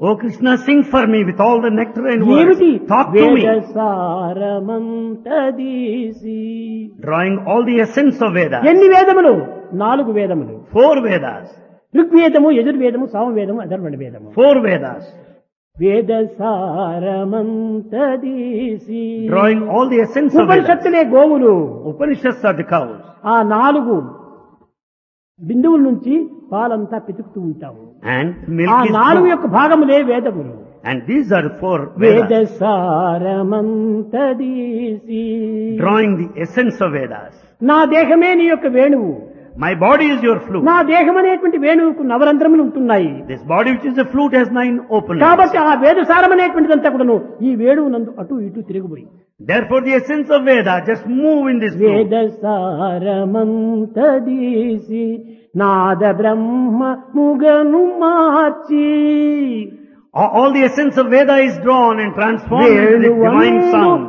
Oh Krishna, sing for me with all the nectar and ఏమిటి words. Talk to me. వేదసారమంతదీసి Drawing all the essence of Vedas. ఎన్ని వేదములు నాలుగు వేదములు Four Vedas. ఋగ్వేదము యజుర్వేదము సామవేదము అధర్వణ వేదము Four Vedas. వేదసారమంతదీసి Drawing all the essence of Vedas. ఉపనిషత్తులే గోవులు Upanishads are the cows. ఆ నాలుగు బిందువుల నుంచి పాలంతా పితుకుతూ ఉంటాము And ఆ milk is నాలుగు flowing. యొక్క భాగములే వేదములు And these are four Vedas. వేదసారమంతదీసి Drawing the essence of Vedas. నా దేహమే నీ యొక్క వేణువు My body is your flute. నా దేహం అనేటువంటి వేణువుకు నవరంధ్రములు ఉంటున్నాయి This body which is a flute has nine openings. కాబట్టి ఆ వేదసారం అనేటువంటిదంతా కూడాను ఈ వేణువు నందు అటు ఇటు తిరుగుపోయి Therefore the essence of Veda just move in this flute. వేదసారమంతదీసి నాద బ్రహ్మ ముగను మార్చి All all the essence of Veda is drawn and transformed into the divine వేణువందు sound.